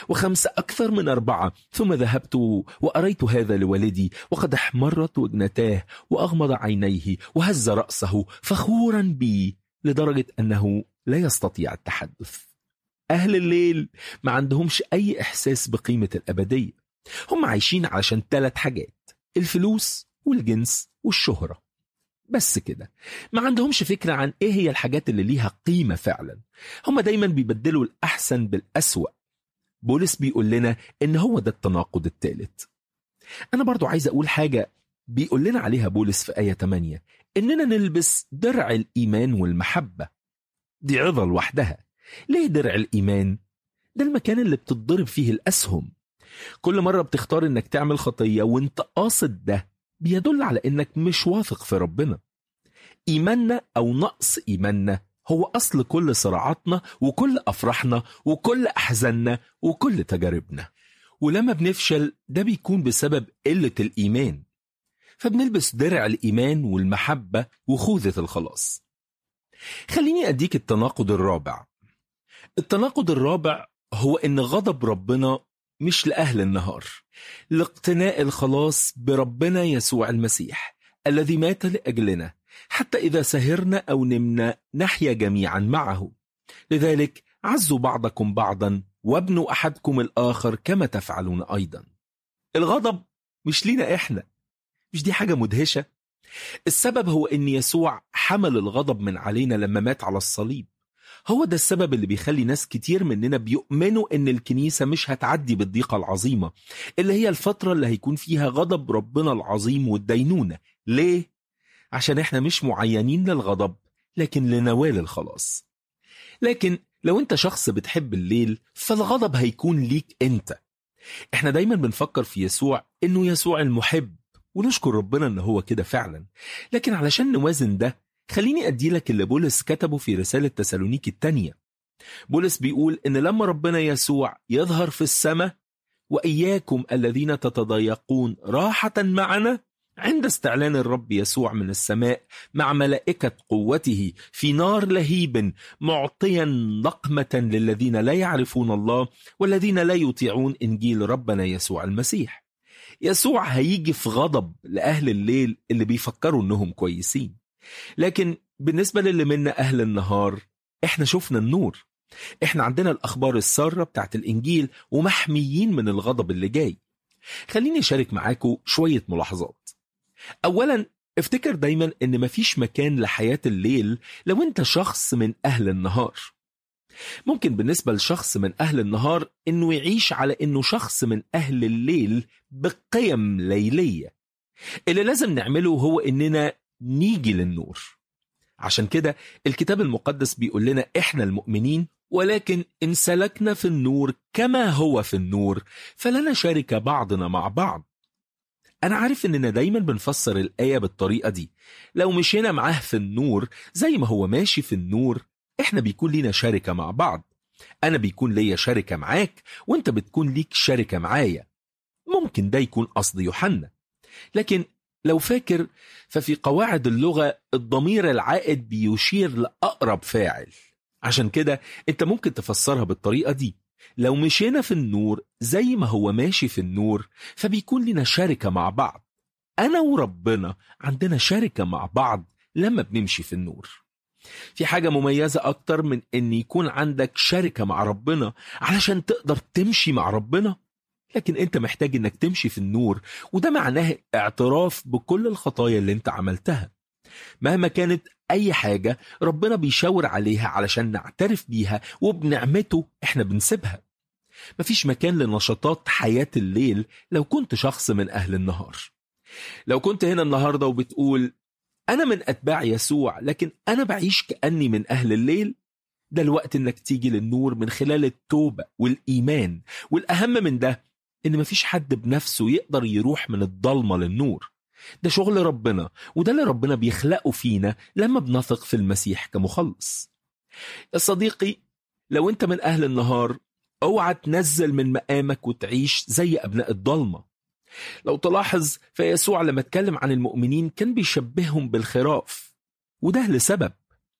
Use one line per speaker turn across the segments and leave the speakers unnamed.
وخمسة أكثر من أربعة ثم ذهبت وأريت هذا لوالدي وقد احمرت وجنتاه وأغمض عينيه وهز رأسه فخورا بي لدرجة أنه لا يستطيع التحدث أهل الليل ما عندهمش أي إحساس بقيمة الأبدية هم عايشين علشان ثلاث حاجات الفلوس والجنس والشهرة بس كده ما عندهمش فكرة عن إيه هي الحاجات اللي ليها قيمة فعلا هم دايما بيبدلوا الأحسن بالأسوأ بولس بيقول لنا إن هو ده التناقض الثالث أنا برضو عايز أقول حاجة بيقول لنا عليها بولس في آية 8 إننا نلبس درع الإيمان والمحبة دي عظة لوحدها ليه درع الإيمان؟ ده المكان اللي بتتضرب فيه الأسهم كل مرة بتختار إنك تعمل خطية وإنت قاصد ده بيدل على إنك مش واثق في ربنا إيماننا أو نقص إيماننا هو أصل كل صراعاتنا وكل أفراحنا وكل أحزاننا وكل تجاربنا ولما بنفشل ده بيكون بسبب قلة الإيمان فبنلبس درع الإيمان والمحبة وخوذة الخلاص خليني أديك التناقض الرابع التناقض الرابع هو إن غضب ربنا مش لأهل النهار لاقتناء الخلاص بربنا يسوع المسيح الذي مات لأجلنا حتى إذا سهرنا أو نمنا نحيا جميعا معه لذلك عزوا بعضكم بعضا وابنوا أحدكم الآخر كما تفعلون أيضا الغضب مش لينا إحنا مش دي حاجة مدهشة السبب هو ان يسوع حمل الغضب من علينا لما مات على الصليب هو ده السبب اللي بيخلي ناس كتير مننا بيؤمنوا ان الكنيسة مش هتعدي بالضيقة العظيمة اللي هي الفترة اللي هيكون فيها غضب ربنا العظيم والدينونة ليه؟ عشان احنا مش معينين للغضب لكن لنوال الخلاص لكن لو انت شخص بتحب الليل فالغضب هيكون ليك انت احنا دايما بنفكر في يسوع انه يسوع المحب ونشكر ربنا ان هو كده فعلا لكن علشان نوازن ده خليني ادي لك اللي بولس كتبه في رسالة تسالونيك التانية بولس بيقول ان لما ربنا يسوع يظهر في السماء واياكم الذين تتضايقون راحة معنا عند استعلان الرب يسوع من السماء مع ملائكة قوته في نار لهيب معطيا نقمة للذين لا يعرفون الله والذين لا يطيعون إنجيل ربنا يسوع المسيح يسوع هيجي في غضب لأهل الليل اللي بيفكروا إنهم كويسين لكن بالنسبة للي منا أهل النهار إحنا شفنا النور إحنا عندنا الأخبار السارة بتاعت الإنجيل ومحميين من الغضب اللي جاي خليني أشارك معاكم شوية ملاحظات أولا افتكر دايما إن مفيش مكان لحياة الليل لو أنت شخص من أهل النهار ممكن بالنسبة لشخص من أهل النهار إنه يعيش على إنه شخص من أهل الليل بقيم ليلية اللي لازم نعمله هو إننا نيجي للنور عشان كده الكتاب المقدس بيقول لنا إحنا المؤمنين ولكن إن سلكنا في النور كما هو في النور فلنا شارك بعضنا مع بعض أنا عارف إننا دايما بنفسر الآية بالطريقة دي لو مشينا معاه في النور زي ما هو ماشي في النور إحنا بيكون لينا شركة مع بعض أنا بيكون ليا شركة معاك وإنت بتكون ليك شركة معايا ممكن ده يكون قصد يوحنا لكن لو فاكر ففي قواعد اللغة الضمير العائد بيشير لأقرب فاعل عشان كده انت ممكن تفسرها بالطريقة دي لو مشينا في النور زي ما هو ماشي في النور فبيكون لنا شركة مع بعض أنا وربنا عندنا شركة مع بعض لما بنمشي في النور في حاجة مميزة أكتر من إن يكون عندك شركة مع ربنا علشان تقدر تمشي مع ربنا لكن أنت محتاج إنك تمشي في النور وده معناه اعتراف بكل الخطايا اللي أنت عملتها مهما كانت أي حاجة ربنا بيشاور عليها علشان نعترف بيها وبنعمته إحنا بنسيبها مفيش مكان لنشاطات حياة الليل لو كنت شخص من أهل النهار لو كنت هنا النهاردة وبتقول أنا من أتباع يسوع لكن أنا بعيش كأني من أهل الليل ده الوقت إنك تيجي للنور من خلال التوبة والإيمان والأهم من ده إن مفيش حد بنفسه يقدر يروح من الضلمة للنور ده شغل ربنا وده اللي ربنا بيخلقه فينا لما بنثق في المسيح كمخلص يا صديقي لو انت من اهل النهار اوعى تنزل من مقامك وتعيش زي ابناء الضلمه لو تلاحظ فيسوع لما اتكلم عن المؤمنين كان بيشبههم بالخراف وده لسبب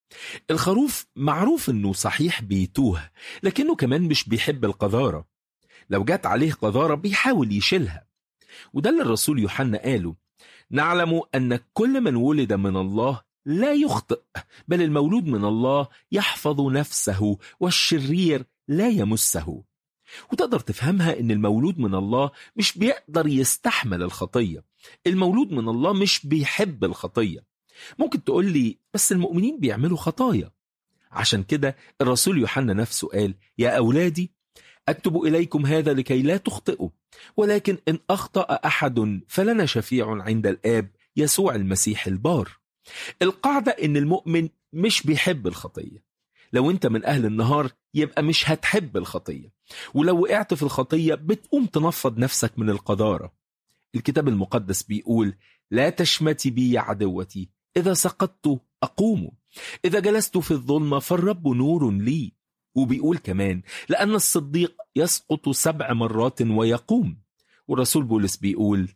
الخروف معروف انه صحيح بيتوه لكنه كمان مش بيحب القذاره لو جت عليه قذارة بيحاول يشيلها وده اللي الرسول يوحنا قاله نعلم أن كل من ولد من الله لا يخطئ بل المولود من الله يحفظ نفسه والشرير لا يمسه وتقدر تفهمها ان المولود من الله مش بيقدر يستحمل الخطية المولود من الله مش بيحب الخطية ممكن تقول لي بس المؤمنين بيعملوا خطايا عشان كده الرسول يوحنا نفسه قال يا أولادي أكتب إليكم هذا لكي لا تخطئوا ولكن إن أخطأ أحد فلنا شفيع عند الآب يسوع المسيح البار القاعدة إن المؤمن مش بيحب الخطية لو أنت من أهل النهار يبقى مش هتحب الخطية ولو وقعت في الخطية بتقوم تنفض نفسك من القذارة الكتاب المقدس بيقول لا تشمتي بي يا عدوتي إذا سقطت أقوم إذا جلست في الظلمة فالرب نور لي وبيقول كمان لأن الصديق يسقط سبع مرات ويقوم والرسول بولس بيقول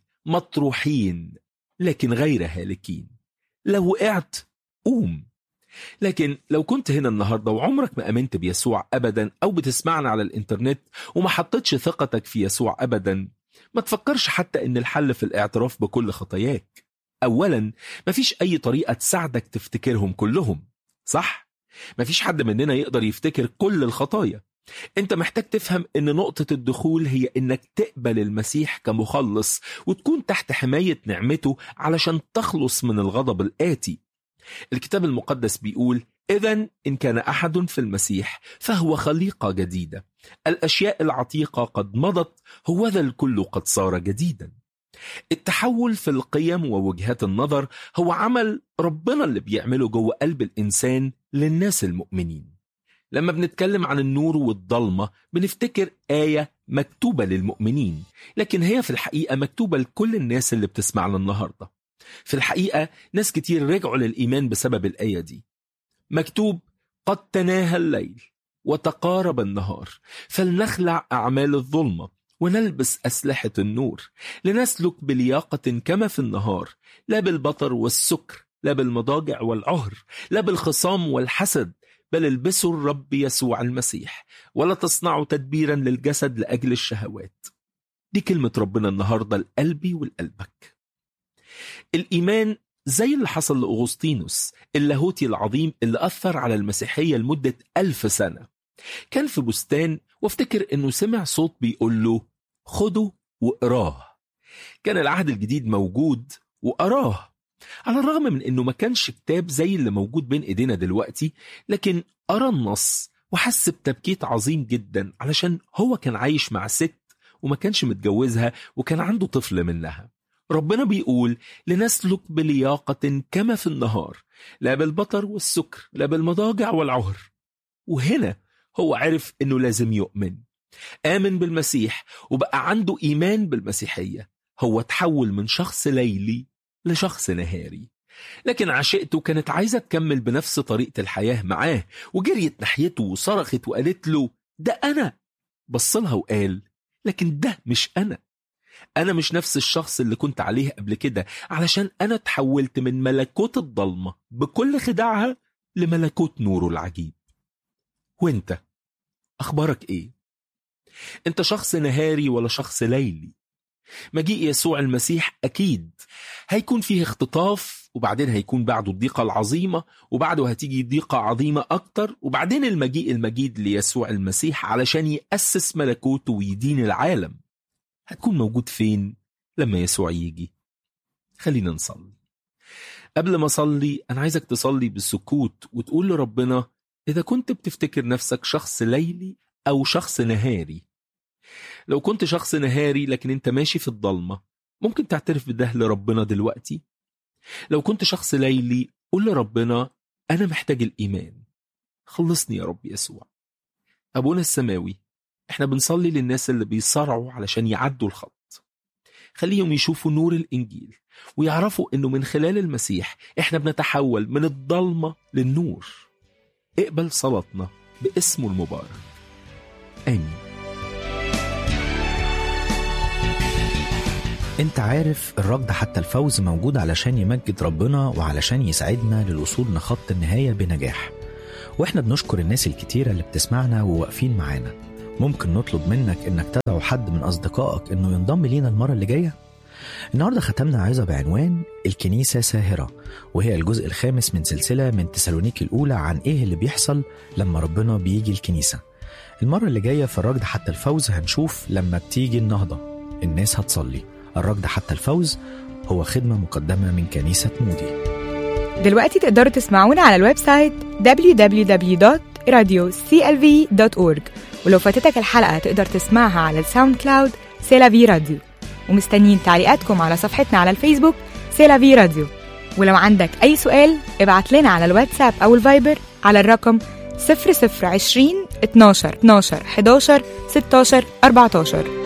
مطروحين لكن غير هالكين لو وقعت قوم لكن لو كنت هنا النهاردة وعمرك ما أمنت بيسوع أبدا أو بتسمعنا على الإنترنت وما حطيتش ثقتك في يسوع أبدا ما تفكرش حتى إن الحل في الاعتراف بكل خطاياك أولا مفيش أي طريقة تساعدك تفتكرهم كلهم صح؟ مفيش حد مننا يقدر يفتكر كل الخطايا انت محتاج تفهم ان نقطة الدخول هي انك تقبل المسيح كمخلص وتكون تحت حماية نعمته علشان تخلص من الغضب الآتي الكتاب المقدس بيقول إذا إن كان أحد في المسيح فهو خليقة جديدة الأشياء العتيقة قد مضت هوذا الكل قد صار جديدا التحول في القيم ووجهات النظر هو عمل ربنا اللي بيعمله جوه قلب الإنسان للناس المؤمنين لما بنتكلم عن النور والضلمة بنفتكر آية مكتوبة للمؤمنين لكن هي في الحقيقة مكتوبة لكل الناس اللي بتسمعنا النهاردة في الحقيقة ناس كتير رجعوا للإيمان بسبب الآية دي مكتوب قد تناهى الليل وتقارب النهار فلنخلع أعمال الظلمة ونلبس أسلحة النور لنسلك بلياقة كما في النهار لا بالبطر والسكر لا بالمضاجع والعهر لا بالخصام والحسد بل البسوا الرب يسوع المسيح ولا تصنعوا تدبيرا للجسد لأجل الشهوات دي كلمة ربنا النهاردة لقلبي ولقلبك الإيمان زي اللي حصل لأغسطينوس اللاهوتي العظيم اللي أثر على المسيحية لمدة ألف سنة كان في بستان وافتكر أنه سمع صوت بيقول له خده وقراه كان العهد الجديد موجود وقراه على الرغم من أنه ما كانش كتاب زي اللي موجود بين إيدينا دلوقتي لكن قرا النص وحس بتبكيت عظيم جدا علشان هو كان عايش مع ست وما كانش متجوزها وكان عنده طفل منها ربنا بيقول لنسلك بلياقة كما في النهار لا بالبطر والسكر لا بالمضاجع والعهر وهنا هو عرف انه لازم يؤمن آمن بالمسيح وبقى عنده إيمان بالمسيحية هو تحول من شخص ليلي لشخص نهاري لكن عشقته كانت عايزة تكمل بنفس طريقة الحياة معاه وجريت ناحيته وصرخت وقالت له ده أنا بصلها وقال لكن ده مش أنا أنا مش نفس الشخص اللي كنت عليه قبل كده علشان أنا تحولت من ملكوت الضلمة بكل خداعها لملكوت نوره العجيب وانت أخبارك إيه؟ أنت شخص نهاري ولا شخص ليلي؟ مجيء يسوع المسيح أكيد هيكون فيه اختطاف وبعدين هيكون بعده الضيقة العظيمة وبعده هتيجي ضيقة عظيمة أكتر وبعدين المجيء المجيد ليسوع المسيح علشان يأسس ملكوته ويدين العالم هتكون موجود فين لما يسوع يجي خلينا نصلي قبل ما أصلي أنا عايزك تصلي بالسكوت وتقول لربنا إذا كنت بتفتكر نفسك شخص ليلي أو شخص نهاري لو كنت شخص نهاري لكن أنت ماشي في الضلمة ممكن تعترف بده لربنا دلوقتي لو كنت شخص ليلي قول لربنا أنا محتاج الإيمان خلصني يا رب يسوع أبونا السماوي احنا بنصلي للناس اللي بيصارعوا علشان يعدوا الخط خليهم يشوفوا نور الإنجيل ويعرفوا إنه من خلال المسيح احنا بنتحول من الضلمة للنور اقبل صلاتنا باسمه المبارك آمين
انت عارف الركض حتى الفوز موجود علشان يمجد ربنا وعلشان يساعدنا للوصول لخط النهاية بنجاح واحنا بنشكر الناس الكتيرة اللي بتسمعنا وواقفين معانا ممكن نطلب منك إنك تدعو حد من أصدقائك إنه ينضم لينا المرة اللي جاية؟ النهاردة ختمنا عظة بعنوان الكنيسة ساهرة وهي الجزء الخامس من سلسلة من تسالونيك الأولى عن إيه اللي بيحصل لما ربنا بيجي الكنيسة المرة اللي جاية في الركض حتى الفوز هنشوف لما بتيجي النهضة الناس هتصلي الركض حتى الفوز هو خدمة مقدمة من كنيسة مودي
دلوقتي تقدروا تسمعونا على الويب سايت www.radioclv.org ولو فاتتك الحلقة تقدر تسمعها على الساوند كلاود سيلافي راديو ومستنيين تعليقاتكم على صفحتنا على الفيسبوك سيلافي راديو ولو عندك أي سؤال ابعت لنا على الواتساب أو الفايبر على الرقم 0020 12 12 11 16 14